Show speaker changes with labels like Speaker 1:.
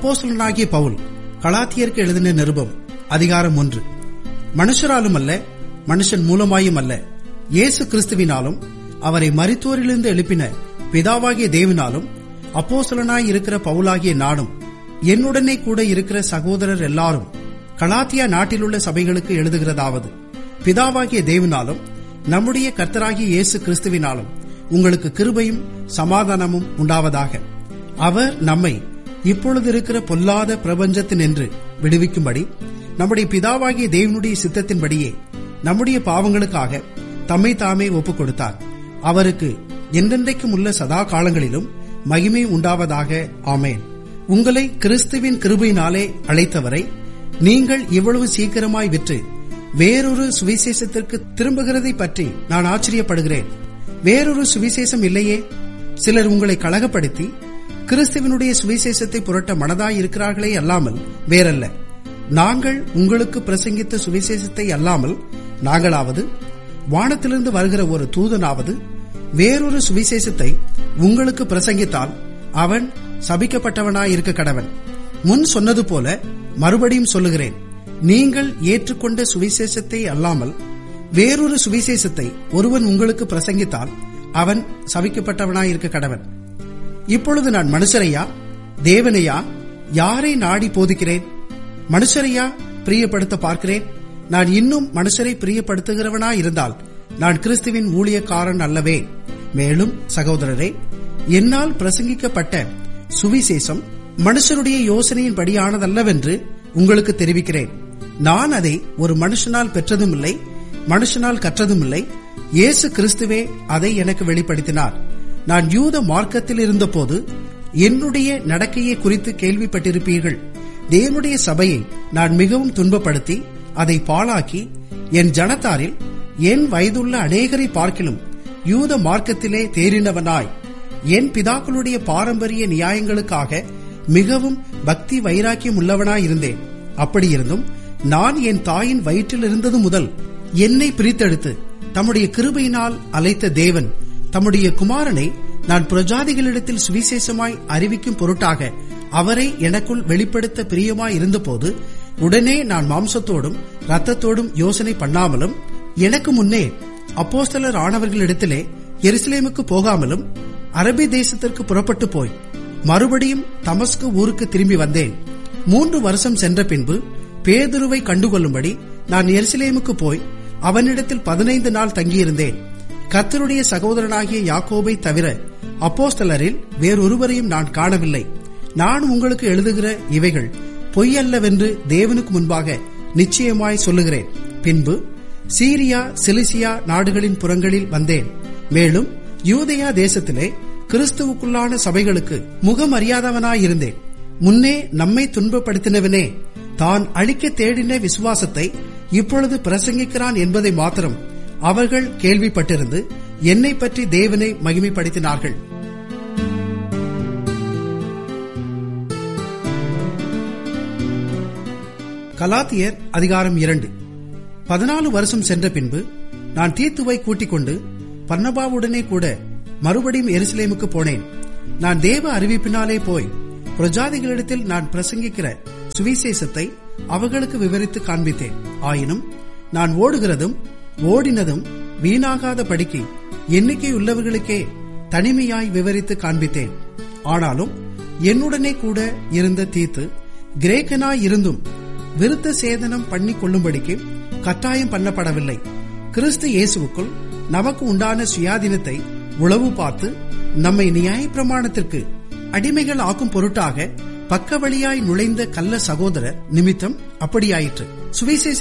Speaker 1: அப்போஸ்தலனாகிய பவுல் கலாத்தியருக்கு எழுதின நிருபம் அதிகாரம் ஒன்று மனுஷராலும் அல்ல மனுஷன் மூலமாயும் அல்ல இயேசு கிறிஸ்துவினாலும் அவரை மரித்தோரிலிருந்து எழுப்பின பிதாவாகிய தேவனாலும் அப்போஸ்தலனாய் இருக்கிற பவுலாகிய நானும் என்னுடனே கூட இருக்கிற சகோதரர் எல்லாரும் கலாத்தியா நாட்டிலுள்ள சபைகளுக்கு எழுதுகிறதாவது பிதாவாகிய தேவனாலும் நம்முடைய கர்த்தராகிய இயேசு கிறிஸ்துவினாலும் உங்களுக்கு கிருபையும் சமாதானமும் உண்டாவதாக அவர் நம்மை இப்பொழுது இருக்கிற பொல்லாத பிரபஞ்சத்தினின்று விடுவிக்கும்படி நம்முடைய பிதாவாகிய தேவனுடைய சித்தத்தின்படியே நம்முடைய பாவங்களுக்காக தம்மை தாமே ஒப்புக் கொடுத்தார் அவருக்கு என்றென்றைக்கும் உள்ள சதா காலங்களிலும் மகிமை உண்டாவதாக ஆமேன் உங்களை கிறிஸ்துவின் கிருபையினாலே அழைத்தவரை நீங்கள் இவ்வளவு சீக்கிரமாய் விற்று வேறொரு சுவிசேஷத்திற்கு திரும்புகிறதை பற்றி நான் ஆச்சரியப்படுகிறேன் வேறொரு சுவிசேஷம் இல்லையே சிலர் உங்களை கழகப்படுத்தி கிறிஸ்துவனுடைய சுவிசேஷத்தை புரட்ட மனதாய் இருக்கிறார்களே அல்லாமல் வேறல்ல நாங்கள் உங்களுக்கு பிரசங்கித்த சுவிசேஷத்தை அல்லாமல் நாங்களாவது வானத்திலிருந்து வருகிற ஒரு தூதனாவது வேறொரு சுவிசேஷத்தை உங்களுக்கு பிரசங்கித்தால் அவன் சபிக்கப்பட்டவனாயிருக்க கடவன் முன் சொன்னது போல மறுபடியும் சொல்லுகிறேன் நீங்கள் ஏற்றுக்கொண்ட சுவிசேஷத்தை அல்லாமல் வேறொரு சுவிசேஷத்தை ஒருவன் உங்களுக்கு பிரசங்கித்தால் அவன் சபிக்கப்பட்டவனாயிருக்க கடவன் இப்பொழுது நான் மனுஷரையா தேவனையா யாரை நாடி போதிக்கிறேன் மனுஷரையா பிரியப்படுத்த பார்க்கிறேன் நான் இன்னும் மனுஷரை பிரியப்படுத்துகிறவனா இருந்தால் நான் கிறிஸ்துவின் ஊழியக்காரன் அல்லவே மேலும் சகோதரரே என்னால் பிரசங்கிக்கப்பட்ட சுவிசேஷம் மனுஷருடைய யோசனையின் படியானதல்லவென்று உங்களுக்கு தெரிவிக்கிறேன் நான் அதை ஒரு மனுஷனால் பெற்றதும் இல்லை மனுஷனால் கற்றதும் இல்லை இயேசு கிறிஸ்துவே அதை எனக்கு வெளிப்படுத்தினார் நான் யூத மார்க்கத்தில் இருந்தபோது என்னுடைய நடக்கையை குறித்து கேள்விப்பட்டிருப்பீர்கள் தேவனுடைய சபையை நான் மிகவும் துன்பப்படுத்தி அதை பாழாக்கி என் ஜனத்தாரில் என் வயதுள்ள அநேகரை பார்க்கிலும் யூத மார்க்கத்திலே தேறினவனாய் என் பிதாக்களுடைய பாரம்பரிய நியாயங்களுக்காக மிகவும் பக்தி வைராக்கியம் உள்ளவனாயிருந்தேன் அப்படியிருந்தும் நான் என் தாயின் வயிற்றில் இருந்தது முதல் என்னை பிரித்தெடுத்து தம்முடைய கிருபையினால் அழைத்த தேவன் தம்முடைய குமாரனை நான் பிரஜாதிகளிடத்தில் சுவிசேஷமாய் அறிவிக்கும் பொருட்டாக அவரை எனக்குள் வெளிப்படுத்த பிரியமாய் இருந்தபோது உடனே நான் மாம்சத்தோடும் ரத்தத்தோடும் யோசனை பண்ணாமலும் எனக்கு முன்னே அப்போஸ்தலர் ஆனவர்களிடத்திலே எருசலேமுக்கு போகாமலும் அரபி தேசத்திற்கு புறப்பட்டு போய் மறுபடியும் தமஸ்கு ஊருக்கு திரும்பி வந்தேன் மூன்று வருஷம் சென்ற பின்பு பேதுருவை கண்டுகொள்ளும்படி நான் எருசலேமுக்கு போய் அவனிடத்தில் பதினைந்து நாள் தங்கியிருந்தேன் கர்த்தருடைய சகோதரனாகிய யாக்கோபை தவிர அப்போஸ்தலரில் வேறொருவரையும் நான் காணவில்லை நான் உங்களுக்கு எழுதுகிற இவைகள் பொய்யல்லவென்று தேவனுக்கு முன்பாக நிச்சயமாய் சொல்லுகிறேன் பின்பு சீரியா சிலிசியா நாடுகளின் புறங்களில் வந்தேன் மேலும் யூதயா தேசத்திலே கிறிஸ்துவுக்குள்ளான சபைகளுக்கு முகமறியாதவனாயிருந்தேன் முன்னே நம்மை துன்பப்படுத்தினவனே தான் அழிக்க தேடின விசுவாசத்தை இப்பொழுது பிரசங்கிக்கிறான் என்பதை மாத்திரம் அவர்கள் கேள்விப்பட்டிருந்து என்னை பற்றி தேவனை மகிமைப்படுத்தினார்கள் கலாத்தியர் அதிகாரம் இரண்டு பதினாலு வருஷம் சென்ற பின்பு நான் தீத்துவை கூட்டிக் கொண்டு பர்ணபாவுடனே கூட மறுபடியும் எருசலேமுக்கு போனேன் நான் தேவ அறிவிப்பினாலே போய் பிரஜாதிகளிடத்தில் நான் பிரசங்கிக்கிற சுவிசேஷத்தை அவர்களுக்கு விவரித்து காண்பித்தேன் ஆயினும் நான் ஓடுகிறதும் ஓடினதும் வீணாகாத படிக்கு எண்ணிக்கை உள்ளவர்களுக்கே தனிமையாய் விவரித்து காண்பித்தேன் ஆனாலும் என்னுடனே கூட இருந்த தீத்து கிரேக்கனாய் இருந்தும் விருத்த சேதனம் பண்ணி கொள்ளும்படிக்கு கட்டாயம் பண்ணப்படவில்லை கிறிஸ்து இயேசுவுக்குள் நமக்கு உண்டான சுயாதீனத்தை உளவு பார்த்து நம்மை நியாய பிரமாணத்திற்கு அடிமைகள் ஆக்கும் பொருட்டாக பக்க வழியாய் நுழைந்த கள்ள சகோதரர் நிமித்தம் அப்படியாயிற்று சுவிசேஷ